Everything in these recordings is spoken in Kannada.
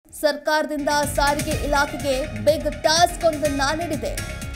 ಸರ್ಕಾರದಿಂದ ಸಾರಿಗೆ ಇಲಾಖೆಗೆ ಬಿಗ್ ಟಾಸ್ಕ್ ಒಂದನ್ನ ನೀಡಿದೆ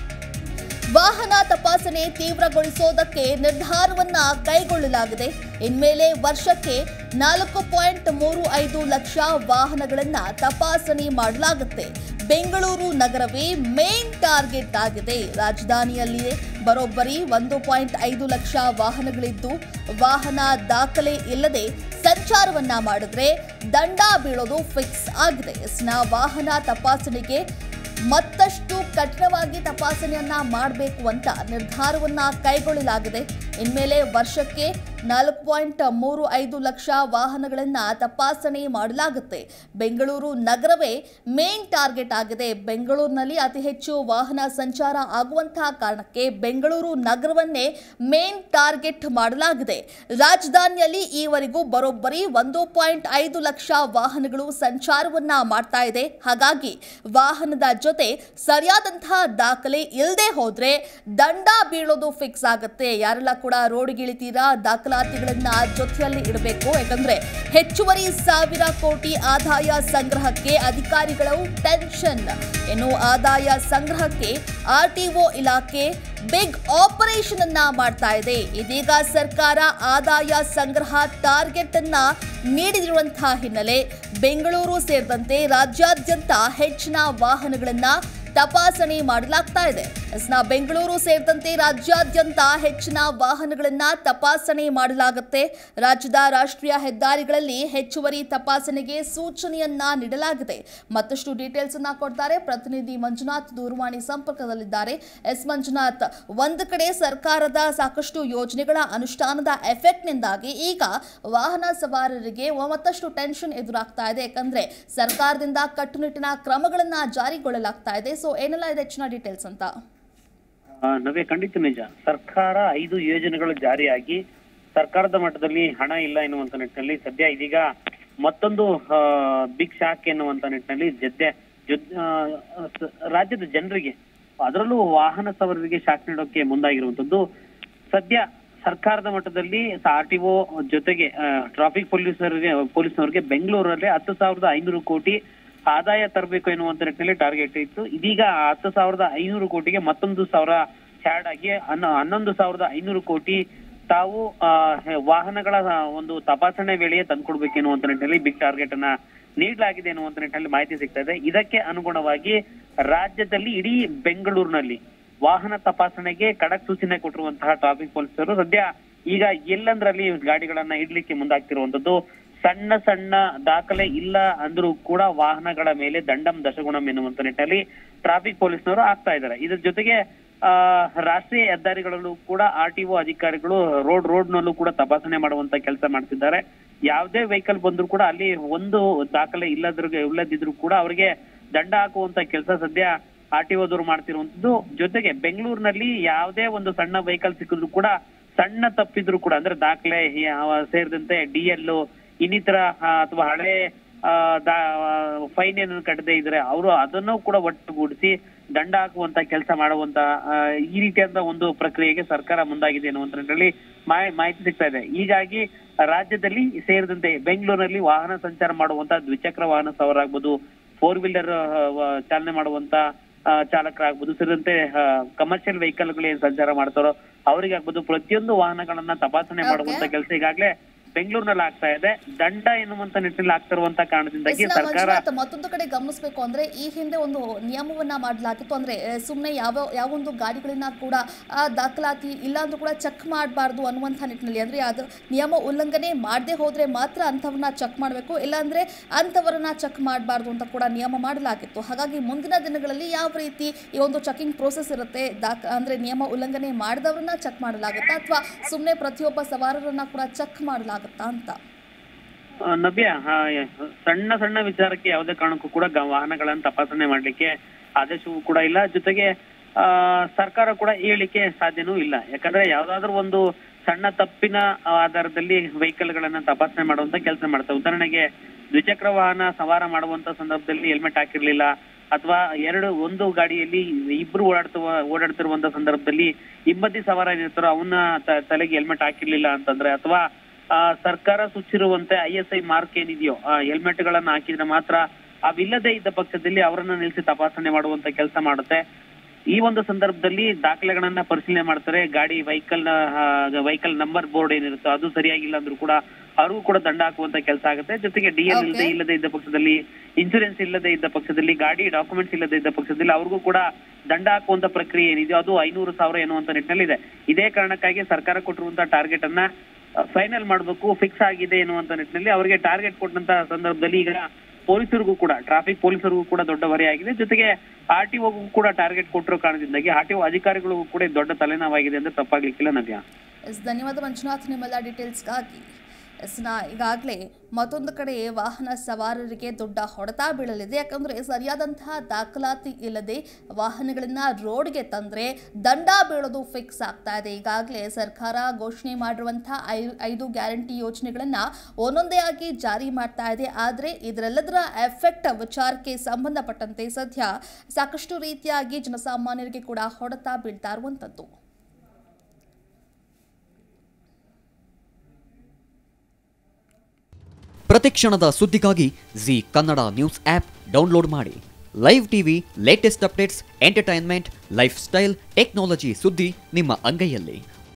ವಾಹನ ತಪಾಸಣೆ ತೀವ್ರಗೊಳಿಸೋದಕ್ಕೆ ನಿರ್ಧಾರವನ್ನ ಕೈಗೊಳ್ಳಲಾಗಿದೆ ಇನ್ಮೇಲೆ ವರ್ಷಕ್ಕೆ ನಾಲ್ಕು ಪಾಯಿಂಟ್ ಮೂರು ಐದು ಲಕ್ಷ ವಾಹನಗಳನ್ನ ತಪಾಸಣೆ ಮಾಡಲಾಗುತ್ತೆ ಬೆಂಗಳೂರು ನಗರವೇ ಮೇನ್ ಟಾರ್ಗೆಟ್ ಆಗಿದೆ ರಾಜಧಾನಿಯಲ್ಲಿಯೇ ಬರೋಬ್ಬರಿ ಒಂದು ಪಾಯಿಂಟ್ ಐದು ಲಕ್ಷ ವಾಹನಗಳಿದ್ದು ವಾಹನ ದಾಖಲೆ ಇಲ್ಲದೆ ಸಂಚಾರವನ್ನ ಮಾಡಿದ್ರೆ ದಂಡ ಬೀಳೋದು ಫಿಕ್ಸ್ ಆಗಿದೆ ಇಸ್ನ ವಾಹನ ತಪಾಸಣೆಗೆ ಮತ್ತಷ್ಟು ಕಠಿಣವಾಗಿ ತಪಾಸಣೆಯನ್ನ ಮಾಡಬೇಕು ಅಂತ ನಿರ್ಧಾರವನ್ನ ಕೈಗೊಳ್ಳಲಾಗಿದೆ ಇನ್ಮೇಲೆ ವರ್ಷಕ್ಕೆ ನಾಲ್ಕು ಪಾಯಿಂಟ್ ಮೂರು ಐದು ಲಕ್ಷ ವಾಹನಗಳನ್ನ ತಪಾಸಣೆ ಮಾಡಲಾಗುತ್ತೆ ಬೆಂಗಳೂರು ನಗರವೇ ಮೇನ್ ಟಾರ್ಗೆಟ್ ಆಗಿದೆ ಬೆಂಗಳೂರಿನಲ್ಲಿ ಅತಿ ಹೆಚ್ಚು ವಾಹನ ಸಂಚಾರ ಆಗುವಂತಹ ಕಾರಣಕ್ಕೆ ಬೆಂಗಳೂರು ನಗರವನ್ನೇ ಮೇನ್ ಟಾರ್ಗೆಟ್ ಮಾಡಲಾಗಿದೆ ರಾಜಧಾನಿಯಲ್ಲಿ ಈವರೆಗೂ ಬರೋಬ್ಬರಿ ಒಂದು ಪಾಯಿಂಟ್ ಐದು ಲಕ್ಷ ವಾಹನಗಳು ಸಂಚಾರವನ್ನ ಮಾಡ್ತಾ ಇದೆ ಹಾಗಾಗಿ ವಾಹನದ ಜೊತೆ ಸರಿಯಾದಂತಹ ದಾಖಲೆ ಇಲ್ಲದೆ ಹೋದ್ರೆ ದಂಡ ಬೀಳೋದು ಫಿಕ್ಸ್ ಆಗುತ್ತೆ ಯಾರೆಲ್ಲ ಕೂಡ ರೋಡ್ಗಿಳಿತೀರಾ ದಾಖಲಾತಿಗಳನ್ನ ಜೊತೆಯಲ್ಲಿ ಇಡಬೇಕು ಯಾಕಂದ್ರೆ ಹೆಚ್ಚುವರಿ ಸಾವಿರ ಕೋಟಿ ಆದಾಯ ಸಂಗ್ರಹಕ್ಕೆ ಅಧಿಕಾರಿಗಳು ಟೆನ್ಷನ್ ಇನ್ನು ಆದಾಯ ಸಂಗ್ರಹಕ್ಕೆ ಆರ್ಟಿಒ ಇಲಾಖೆ ಬಿಗ್ ಆಪರೇಷನ್ ಅನ್ನ ಮಾಡ್ತಾ ಇದೆ ಇದೀಗ ಸರ್ಕಾರ ಆದಾಯ ಸಂಗ್ರಹ ಟಾರ್ಗೆಟ್ ಅನ್ನ ನೀಡಿರುವಂತಹ ಹಿನ್ನೆಲೆ ಬೆಂಗಳೂರು ಸೇರಿದಂತೆ ರಾಜ್ಯಾದ್ಯಂತ ಹೆಚ್ಚಿನ ವಾಹನಗಳನ್ನ ತಪಾಸಣೆ ಮಾಡಲಾಗ್ತಾ ಇದೆ ಎಸ್ನ ಬೆಂಗಳೂರು ಸೇರಿದಂತೆ ರಾಜ್ಯಾದ್ಯಂತ ಹೆಚ್ಚಿನ ವಾಹನಗಳನ್ನ ತಪಾಸಣೆ ಮಾಡಲಾಗುತ್ತೆ ರಾಜ್ಯದ ರಾಷ್ಟ್ರೀಯ ಹೆದ್ದಾರಿಗಳಲ್ಲಿ ಹೆಚ್ಚುವರಿ ತಪಾಸಣೆಗೆ ಸೂಚನೆಯನ್ನ ನೀಡಲಾಗಿದೆ ಮತ್ತಷ್ಟು ಡೀಟೇಲ್ಸ್ ಅನ್ನ ಕೊಡ್ತಾರೆ ಪ್ರತಿನಿಧಿ ಮಂಜುನಾಥ್ ದೂರವಾಣಿ ಸಂಪರ್ಕದಲ್ಲಿದ್ದಾರೆ ಎಸ್ ಮಂಜುನಾಥ್ ಒಂದು ಕಡೆ ಸರ್ಕಾರದ ಸಾಕಷ್ಟು ಯೋಜನೆಗಳ ಅನುಷ್ಠಾನದ ಎಫೆಕ್ಟ್ನಿಂದಾಗಿ ಈಗ ವಾಹನ ಸವಾರರಿಗೆ ಮತ್ತಷ್ಟು ಟೆನ್ಷನ್ ಎದುರಾಗ್ತಾ ಇದೆ ಯಾಕಂದ್ರೆ ಸರ್ಕಾರದಿಂದ ಕಟ್ಟುನಿಟ್ಟಿನ ಕ್ರಮಗಳನ್ನ ಜಾರಿಗೊಳ್ಳಲಾಗ್ತಾ ಇದೆ ಸೊ ಏನೆಲ್ಲ ಇದೆ ಹೆಚ್ಚಿನ ಡೀಟೇಲ್ಸ್ ಅಂತ ಆ, ನವ್ಯ ಖಂಡಿತ ನಿಜ ಸರ್ಕಾರ ಐದು ಯೋಜನೆಗಳು ಜಾರಿಯಾಗಿ ಸರ್ಕಾರದ ಮಟ್ಟದಲ್ಲಿ ಹಣ ಇಲ್ಲ ಎನ್ನುವಂತ ನಿಟ್ಟಿನಲ್ಲಿ ಸದ್ಯ ಇದೀಗ ಮತ್ತೊಂದು ಬಿಗ್ ಶಾಕ್ ಎನ್ನುವಂತ ನಿಟ್ಟಿನಲ್ಲಿ ಜದ್ದೆ ಜೊದ್- ಆ, ಸ- ರಾಜ್ಯದ ಜನರಿಗೆ ಅದರಲ್ಲೂ ವಾಹನ ಸವಾರರಿಗೆ ಶಾಕ್ ನೀಡೋಕೆ ಮುಂದಾಗಿರುವಂತದ್ದು ಸದ್ಯ ಸರ್ಕಾರದ ಮಟ್ಟದಲ್ಲಿ ಆರ್ ಟಿ ಒ ಜೊತೆಗೆ ಟ್ರಾಫಿಕ್ ಪೊಲೀಸರಿಗೆ ಪೊಲೀಸ್ನವರಿಗೆ ಬೆಂಗಳೂರಲ್ಲಿ ಹತ್ತು ಸಾವಿರದ ಐನೂರು ಕೋಟಿ ಆದಾಯ ತರಬೇಕು ಎನ್ನುವಂತ ನಿಟ್ಟಿನಲ್ಲಿ ಟಾರ್ಗೆಟ್ ಇತ್ತು ಇದೀಗ ಆ ಹತ್ತು ಸಾವಿರದ ಐನೂರು ಕೋಟಿಗೆ ಮತ್ತೊಂದು ಸಾವಿರ ಹ್ಯಾಡ್ ಆಗಿ ಹನ್ನ ಹನ್ನೊಂದು ಸಾವಿರದ ಐನೂರು ಕೋಟಿ ತಾವು ಆ, ವಾಹನಗಳ ಒಂದು ತಪಾಸಣೆ ವೇಳೆಯೇ ತಂದ್ಕೊಡ್ಬೇಕು ಎನ್ನುವಂತ ನಿಟ್ಟಿನಲ್ಲಿ ಬಿಗ್ ಟಾರ್ಗೆಟ್ ಅನ್ನ ನೀಡಲಾಗಿದೆ ಎನ್ನುವಂತ ನಿಟ್ಟಿನಲ್ಲಿ ಮಾಹಿತಿ ಸಿಗ್ತಾ ಇದೆ ಇದಕ್ಕೆ ಅನುಗುಣವಾಗಿ ರಾಜ್ಯದಲ್ಲಿ ಇಡೀ ಬೆಂಗಳೂರಿನಲ್ಲಿ ವಾಹನ ತಪಾಸಣೆಗೆ ಖಡಕ್ ಸೂಚನೆ ಕೊಟ್ಟಿರುವಂತಹ ಟ್ರಾಫಿಕ್ ಪೊಲೀಸರು ಸದ್ಯ ಈಗ ಎಲ್ಲಂದ್ರಲ್ಲಿ ಗಾಡಿಗಳನ್ನ ಇಡ್ಲಿಕ್ಕೆ ಮುಂದಾಗ್ತಿರುವಂತದ್ದು ಸಣ್ಣ ಸಣ್ಣ ದಾಖಲೆ ಇಲ್ಲ ಅಂದ್ರೂ ಕೂಡ ವಾಹನಗಳ ಮೇಲೆ ದಂಡಂ ದಶಗುಣಂ ಎನ್ನುವಂತ ನಿಟ್ಟಿನಲ್ಲಿ ಟ್ರಾಫಿಕ್ ಪೊಲೀಸ್ನವರು ಆಗ್ತಾ ಇದ್ದಾರೆ ಇದ್ರ ಜೊತೆಗೆ ಆ ರಾಷ್ಟ್ರೀಯ ಹೆದ್ದಾರಿಗಳಲ್ಲೂ ಕೂಡ ಆರ್ ಟಿ ಒ ಅಧಿಕಾರಿಗಳು ರೋಡ್ ರೋಡ್ ನಲ್ಲೂ ಕೂಡ ತಪಾಸಣೆ ಮಾಡುವಂತ ಕೆಲಸ ಮಾಡ್ತಿದ್ದಾರೆ ಯಾವುದೇ ವೆಹಿಕಲ್ ಬಂದ್ರು ಕೂಡ ಅಲ್ಲಿ ಒಂದು ದಾಖಲೆ ಇಲ್ಲದ್ರ ಇಲ್ಲದಿದ್ರು ಕೂಡ ಅವರಿಗೆ ದಂಡ ಹಾಕುವಂತ ಕೆಲಸ ಸದ್ಯ ಆರ್ ಟಿ ಒದವರು ಮಾಡ್ತಿರುವಂತದ್ದು ಜೊತೆಗೆ ಬೆಂಗಳೂರಿನಲ್ಲಿ ಯಾವುದೇ ಒಂದು ಸಣ್ಣ ವೆಹಿಕಲ್ ಸಿಕ್ಕಿದ್ರು ಕೂಡ ಸಣ್ಣ ತಪ್ಪಿದ್ರು ಕೂಡ ಅಂದ್ರೆ ದಾಖಲೆ ಯಾವ- ಸೇರಿದಂತೆ ಡಿ ಎಲ್ ಇನ್ನಿತರ ಆ, ಅಥವಾ ಹಳೆ ಫೈನ್ ಏನು ಕಟ್ಟದೆ ಇದ್ರೆ ಅವರು ಅದನ್ನು ಕೂಡ ಒಟ್ಟುಗೂಡಿಸಿ ದಂಡ ಹಾಕುವಂತ ಕೆಲಸ ಮಾಡುವಂತ ಆ, ಈ ರೀತಿಯಾದ ಒಂದು ಪ್ರಕ್ರಿಯೆಗೆ ಸರ್ಕಾರ ಮುಂದಾಗಿದೆ ಅನ್ನುವಂತ ನಿಟ್ಟಿನಲ್ಲಿ ಮಾಹಿ- ಮಾಹಿತಿ ಸಿಗ್ತಾ ಇದೆ ಹೀಗಾಗಿ ರಾಜ್ಯದಲ್ಲಿ ಸೇರಿದಂತೆ ಬೆಂಗಳೂರಿನಲ್ಲಿ ವಾಹನ ಸಂಚಾರ ಮಾಡುವಂತ ದ್ವಿಚಕ್ರ ವಾಹನ ಸವಾರಾಗ್ಬೋದು ಫೋರ್ ವೀಲರ್ ಚಾಲನೆ ಮಾಡುವಂತ ಆ, ಚಾಲಕರಾಗ್ಬೋದು ಸೇರಿದಂತೆ ಕಮರ್ಷಿಯಲ್ ವೆಹಿಕಲ್ಗಳು ಏನ್ ಸಂಚಾರ ಮಾಡ್ತಾರೋ ಅವರಿಗಾಗ್ಬೋದು ಪ್ರತಿಯೊಂದು ವಾಹನಗಳನ್ನ ತಪಾಸಣೆ Okay. ಮಾಡುವಂತ ಕೆಲಸ ಈಗಾಗಲೇ ಬೆಂಗಳೂರಿನಲ್ಲಿ ಆಗ್ತಾ ಇದೆ ದಂಡ ಎನ್ನುವಂತ ನಿಟ್ಟಿನಲ್ಲಿ ಆಗ್ತಿರುವಂತ ಕಾರಣದಿಂದಾಗಿ ಎಸ್ನ ಸರ್ಕಾರ ಮಂಜುನಾಥ್ ಮತ್ತೊಂದು ಕಡೆ ಗಮನಿಸಬೇಕು ಅಂದ್ರೆ ಈ ಹಿಂದೆ ಒಂದು ನಿಯಮವನ್ನ ಮಾಡಲಾಗಿತ್ತು ಅಂದ್ರೆ ಸುಮ್ಮನೆ ಯಾವ ಯಾವೊಂದು ಗಾಡಿಗಳನ್ನ ಕೂಡ ಆ ದಾಖಲಾತಿ ಇಲ್ಲ ಅಂದ್ರೂ ಕೂಡ ಚೆಕ್ ಮಾಡಬಾರ್ದು ಅನ್ನುವಂಥ ನಿಟ್ಟಿನಲ್ಲಿ ಅಂದ್ರೆ ಅದು ನಿಯಮ ಉಲ್ಲಂಘನೆ ಮಾಡದೆ ಹೋದ್ರೆ ಮಾತ್ರ ಅಂಥವ್ರನ್ನ ಚೆಕ್ ಮಾಡಬೇಕು ಇಲ್ಲಾಂದ್ರೆ ಅಂಥವರನ್ನ ಚೆಕ್ ಮಾಡಬಾರ್ದು ಅಂತ ಕೂಡ ನಿಯಮ ಮಾಡಲಾಗಿತ್ತು ಹಾಗಾಗಿ ಮುಂದಿನ ದಿನಗಳಲ್ಲಿ ಯಾವ ರೀತಿ ಈ ಒಂದು ಚೆಕಿಂಗ್ ಪ್ರೋಸೆಸ್ ಇರುತ್ತೆ ದಾಖ ಅಂದ್ರೆ ನಿಯಮ ಉಲ್ಲಂಘನೆ ಮಾಡಿದವ್ರನ್ನ ಚೆಕ್ ಮಾಡಲಾಗುತ್ತಾ ಅಥವಾ ಸುಮ್ಮನೆ ಪ್ರತಿಯೊಬ್ಬ ಸವಾರರನ್ನ ಕೂಡ ಚೆಕ್ ಮಾಡಲಾಗುತ್ತಾ ಅಂತ ಆ, ನವ್ಯ ಆ, ಸಣ್ಣ ಸಣ್ಣ ವಿಚಾರಕ್ಕೆ ಯಾವುದೇ ಕಾರಣಕ್ಕೂ ಕೂಡ ಗ- ವಾಹನಗಳನ್ನ ತಪಾಸಣೆ ಮಾಡ್ಲಿಕ್ಕೆ ಆದೇಶವೂ ಕೂಡ ಇಲ್ಲ ಜೊತೆಗೆ ಆ ಸರ್ಕಾರ ಕೂಡ ಹೇಳಿಕೆ ಸಾಧ್ಯನೂ ಇಲ್ಲ ಯಾಕಂದ್ರೆ ಯಾವ್ದಾದ್ರು ಒಂದು ಸಣ್ಣ ತಪ್ಪಿನ ಆಧಾರದಲ್ಲಿ ವೆಹಿಕಲ್ ಗಳನ್ನ ತಪಾಸಣೆ ಮಾಡುವಂತ ಕೆಲಸ ಮಾಡ್ತಾರೆ ಉದಾಹರಣೆಗೆ ದ್ವಿಚಕ್ರ ವಾಹನ ಸವಾರ ಮಾಡುವಂತ ಸಂದರ್ಭದಲ್ಲಿ ಹೆಲ್ಮೆಟ್ ಹಾಕಿರ್ಲಿಲ್ಲ ಅಥವಾ ಎರಡು ಒಂದು ಗಾಡಿಯಲ್ಲಿ ಇಬ್ರು ಓಡಾಡ್ತವ ಓಡಾಡ್ತಿರುವಂತ ಸಂದರ್ಭದಲ್ಲಿ ಹಿಂಬದಿ ಸವಾರ ಏನಿರ್ತಾರೋ ಅವನ್ನ ತ- ತಲೆಗೆ ಹೆಲ್ಮೆಟ್ ಹಾಕಿರ್ಲಿಲ್ಲ ಅಂತಂದ್ರೆ ಅಥವಾ ಆ, ಸರ್ಕಾರ ಸೂಚಿರುವಂತೆ ಐ ಎಸ್ ಐ ಮಾರ್ಕ್ ಏನಿದೆಯೋ ಹೆಲ್ಮೆಟ್ ಗಳನ್ನ ಹಾಕಿದ್ರೆ ಮಾತ್ರ ಅವಿಲ್ಲದೆ ಇದ್ದ ಪಕ್ಷದಲ್ಲಿ ಅವರನ್ನ ನಿಲ್ಲಿಸಿ ತಪಾಸಣೆ ಮಾಡುವಂತ ಕೆಲಸ ಮಾಡುತ್ತೆ ಈ ಒಂದು ಸಂದರ್ಭದಲ್ಲಿ ದಾಖಲೆಗಳನ್ನ ಪರಿಶೀಲನೆ ಮಾಡ್ತಾರೆ ಗಾಡಿ ವೆಹಿಕಲ್ ವೆಹಿಕಲ್ ನಂಬರ್ ಬೋರ್ಡ್ ಏನಿರುತ್ತೋ ಅದು ಸರಿಯಾಗಿಲ್ಲ ಅಂದ್ರೂ ಕೂಡ ಅವ್ರಿಗೂ ಕೂಡ ದಂಡ ಹಾಕುವಂತ ಕೆಲಸ ಆಗುತ್ತೆ ಜೊತೆಗೆ ಡಿ ಎಲ್ ಇಲ್ಲದೆ Okay. ಇಲ್ಲದೆ ಇದ್ದ ಪಕ್ಷದಲ್ಲಿ ಇನ್ಸೂರೆನ್ಸ್ ಇಲ್ಲದೆ ಇದ್ದ ಪಕ್ಷದಲ್ಲಿ ಗಾಡಿ ಡಾಕ್ಯುಮೆಂಟ್ಸ್ ಇಲ್ಲದೆ ಇದ್ದ ಪಕ್ಷದಲ್ಲಿ ಅವ್ರಿಗೂ ಕೂಡ ದಂಡ ಹಾಕುವಂತ ಪ್ರಕ್ರಿಯೆ ಏನಿದೆಯೋ ಅದು ಐನೂರು ಸಾವಿರ ಎನ್ನುವಂತ ನಿಟ್ಟಿನಲ್ಲಿ ಇದೆ ಇದೇ ಕಾರಣಕ್ಕಾಗಿ ಸರ್ಕಾರ ಕೊಟ್ಟಿರುವಂತ ಟಾರ್ಗೆಟ್ ಅನ್ನ ಫೈನಲ್ ಮಾಡಬೇಕು ಫಿಕ್ಸ್ ಆಗಿದೆ ಎನ್ನುವಂತ ನಿಟ್ಟಿನಲ್ಲಿ ಅವರಿಗೆ ಟಾರ್ಗೆಟ್ ಕೊಟ್ಟಂತ ಸಂದರ್ಭದಲ್ಲಿ ಈಗ ಪೊಲೀಸರಿಗೂ ಕೂಡ ಟ್ರಾಫಿಕ್ ಪೊಲೀಸರಿಗೂ ಕೂಡ ದೊಡ್ಡ ಹೊರೆಯಾಗಿದೆ ಜೊತೆಗೆ ಆರ್ ಟಿ ಕೂಡ ಟಾರ್ಗೆಟ್ ಕೊಟ್ಟಿರೋ ಕಾರಣದಿಂದಾಗಿ ಆರ್ ಟಿ ಅಧಿಕಾರಿಗಳಿಗೂ ಕೂಡ ಇದು ದೊಡ್ಡ ತಲೆನೋವಾಗಿದೆ ಅಂದ್ರೆ ತಪ್ಪಾಗ್ಲಿಕ್ಕಿಲ್ಲ ನವ್ಯ ಎಸ್ ಧನ್ಯವಾದ ಮಂಜುನಾಥ್ ನಿಮ್ಮೆಲ್ಲ ಡೀಟೇಲ್ಸ್ಗಾಗಿ ಎಸ್ ನಾ ಈಗಾಗಲೇ ಮತ್ತೊಂದು ಕಡೆ ವಾಹನ ಸವಾರರಿಗೆ ದೊಡ್ಡ ಹೊಡೆತ ಬೀಳಲಿದೆ ಯಾಕಂದರೆ ಸರಿಯಾದಂತಹ ದಾಖಲಾತಿ ಇಲ್ಲದೆ ವಾಹನಗಳನ್ನು ರೋಡ್ಗೆ ತಂದರೆ ದಂಡ ಬೀಳೋದು ಫಿಕ್ಸ್ ಆಗ್ತಾ ಇದೆ ಈಗಾಗಲೇ ಸರ್ಕಾರ ಘೋಷಣೆ ಮಾಡಿರುವಂಥ ಐ ಐದು ಗ್ಯಾರಂಟಿ ಯೋಜನೆಗಳನ್ನು ಒಂದೊಂದೇ ಆಗಿ ಜಾರಿ ಮಾಡ್ತಾ ಇದೆ ಆದರೆ ಇದರೆಲ್ಲದರ ಎಫೆಕ್ಟ್ ವಿಚಾರಕ್ಕೆ ಸಂಬಂಧಪಟ್ಟಂತೆ ಸದ್ಯ ಸಾಕಷ್ಟು ರೀತಿಯಾಗಿ ಜನಸಾಮಾನ್ಯರಿಗೆ ಕೂಡ ಹೊಡೆತ ಬೀಳ್ತಾ ಇರುವಂಥದ್ದು ಪ್ರತಿಕ್ಷಣದ ಸುದ್ದಿಗಾಗಿ Zee Kannada news app download ಮಾಡಿ live TV latest updates entertainment lifestyle technology ಸುದ್ದಿ ನಿಮ್ಮ ಅಂಗೈಯಲ್ಲಿ